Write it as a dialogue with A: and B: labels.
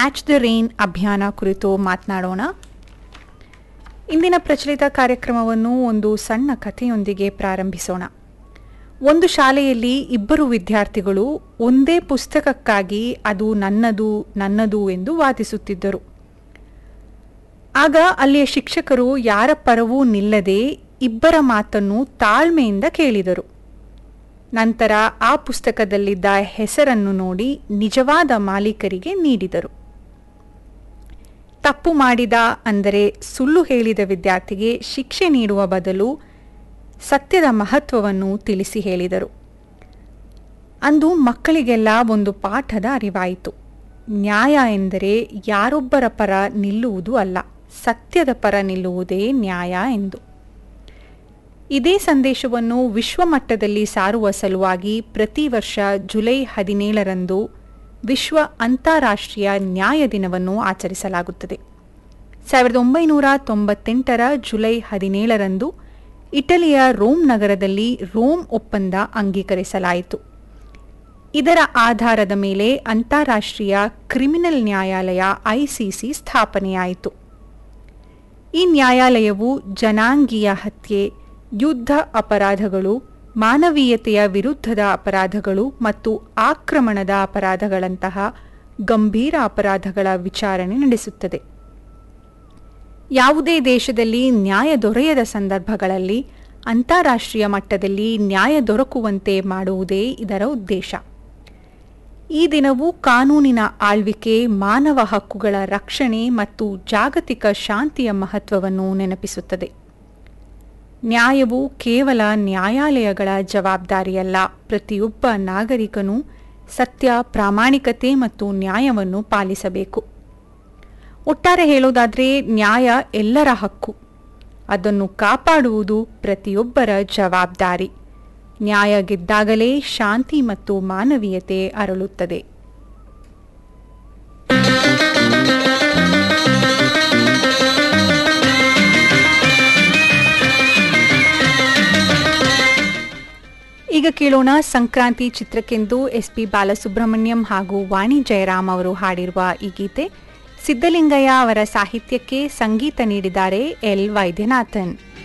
A: catch the rain ಅಭಿಯಾನ ಕುರಿತು ಮಾತನಾಡೋಣ ಇಂದಿನ ಪ್ರಚಲಿತ ಕಾರ್ಯಕ್ರಮವನ್ನು ಒಂದು ಸಣ್ಣ ಕಥೆಯೊಂದಿಗೆ ಪ್ರಾರಂಭಿಸೋಣ ಒಂದು ಶಾಲೆಯಲ್ಲಿ ಇಬ್ಬರು ವಿದ್ಯಾರ್ಥಿಗಳು ಒಂದೇ ಪುಸ್ತಕಕ್ಕಾಗಿ ಅದು ನನ್ನದು ನನ್ನದು ಎಂದು ವಾದಿಸುತ್ತಿದ್ದರು ಆಗ ಅಲ್ಲಿಯ ಶಿಕ್ಷಕರು ಯಾರ ಪರವೂ ನಿಲ್ಲದೆ ಇಬ್ಬರ ಮಾತನ್ನು ತಾಳ್ಮೆಯಿಂದ ಕೇಳಿದರು ನಂತರ ಆ ಪುಸ್ತಕದಲ್ಲಿದ್ದ ಹೆಸರನ್ನು ನೋಡಿ ನಿಜವಾದ ಮಾಲೀಕರಿಗೆ ನೀಡಿದರು ತಪ್ಪು ಮಾಡಿದ ಅಂದರೆ ಸುಳ್ಳು ಹೇಳಿದ ವಿದ್ಯಾರ್ಥಿಗೆ ಶಿಕ್ಷೆ ನೀಡುವ ಬದಲು ಸತ್ಯದ ಮಹತ್ವವನ್ನು ತಿಳಿಸಿ ಹೇಳಿದರು ಅಂದು ಮಕ್ಕಳಿಗೆಲ್ಲ ಒಂದು ಪಾಠದ ಅರಿವಾಯಿತು ನ್ಯಾಯ ಎಂದರೆ ಯಾರೊಬ್ಬರ ಪರ ನಿಲ್ಲುವುದು ಅಲ್ಲ ಸತ್ಯದ ಪರ ನಿಲ್ಲುವುದೇ ನ್ಯಾಯ ಎಂದು ಇದೇ ಸಂದೇಶವನ್ನು ವಿಶ್ವಮಟ್ಟದಲ್ಲಿ ಸಾರುವ ಸಲುವಾಗಿ ಪ್ರತಿ ವರ್ಷ ಜುಲೈ ಹದಿನೇಳರಂದು ವಿಶ್ವ ಅಂತಾರಾಷ್ಟ್ರೀಯ ನ್ಯಾಯ ದಿನವನ್ನು ಆಚರಿಸಲಾಗುತ್ತದೆ ಸಾವಿರದ ಒಂಬೈನೂರ ತೊಂಬತ್ತೆಂಟರ ಜುಲೈ ಹದಿನೇಳರಂದು ಇಟಲಿಯ ರೋಮ್ ನಗರದಲ್ಲಿ ರೋಮ್ ಒಪ್ಪಂದ ಅಂಗೀಕರಿಸಲಾಯಿತು ಇದರ ಆಧಾರದ ಮೇಲೆ ಅಂತಾರಾಷ್ಟ್ರೀಯ ಕ್ರಿಮಿನಲ್ ನ್ಯಾಯಾಲಯ ಐಸಿಸಿ ಸ್ಥಾಪನೆಯಾಯಿತು ಈ ನ್ಯಾಯಾಲಯವು ಜನಾಂಗೀಯ ಹತ್ಯೆ ಯುದ್ಧ ಅಪರಾಧಗಳು ಮಾನವೀಯತೆಯ ವಿರುದ್ಧದ ಅಪರಾಧಗಳು ಮತ್ತು ಆಕ್ರಮಣದ ಅಪರಾಧಗಳಂತಹ ಗಂಭೀರ ಅಪರಾಧಗಳ ವಿಚಾರಣೆ ನಡೆಸುತ್ತದೆ ಯಾವುದೇ ದೇಶದಲ್ಲಿ ನ್ಯಾಯ ದೊರೆಯದ ಸಂದರ್ಭಗಳಲ್ಲಿ ಅಂತಾರಾಷ್ಟ್ರೀಯ ಮಟ್ಟದಲ್ಲಿ ನ್ಯಾಯ ದೊರಕುವಂತೆ ಮಾಡುವುದೇ ಇದರ ಉದ್ದೇಶ ಈ ದಿನವು ಕಾನೂನಿನ ಆಳ್ವಿಕೆ ಮಾನವ ಹಕ್ಕುಗಳ ರಕ್ಷಣೆ ಮತ್ತು ಜಾಗತಿಕ ಶಾಂತಿಯ ಮಹತ್ವವನ್ನು ನೆನಪಿಸುತ್ತದೆ ನ್ಯಾಯವು ಕೇವಲ ನ್ಯಾಯಾಲಯಗಳ ಜವಾಬ್ದಾರಿಯಲ್ಲ ಪ್ರತಿಯೊಬ್ಬ ನಾಗರಿಕನೂ ಸತ್ಯ ಪ್ರಾಮಾಣಿಕತೆ ಮತ್ತು ನ್ಯಾಯವನ್ನು ಪಾಲಿಸಬೇಕು ಒಟ್ಟಾರೆ ಹೇಳೋದಾದರೆ ನ್ಯಾಯ ಎಲ್ಲರ ಹಕ್ಕು ಅದನ್ನು ಕಾಪಾಡುವುದು ಪ್ರತಿಯೊಬ್ಬರ ಜವಾಬ್ದಾರಿ ನ್ಯಾಯ ಗೆದ್ದಾಗಲೇ ಶಾಂತಿ ಮತ್ತು ಮಾನವೀಯತೆ ಅರಳುತ್ತದೆ ಈಗ ಕೇಳೋಣ ಸಂಕ್ರಾಂತಿ ಚಿತ್ರಕ್ಕೆಂದು ಎಸ್ ಪಿ ಬಾಲಸುಬ್ರಹ್ಮಣ್ಯಂ ಹಾಗೂ ವಾಣಿ ಜಯರಾಮ್ ಅವರು ಹಾಡಿರುವ ಈ ಗೀತೆ ಸಿದ್ದಲಿಂಗಯ್ಯ ಅವರ ಸಾಹಿತ್ಯಕ್ಕೆ ಸಂಗೀತ ನೀಡಿದ್ದಾರೆ ಎಲ್ ವೈದ್ಯನಾಥನ್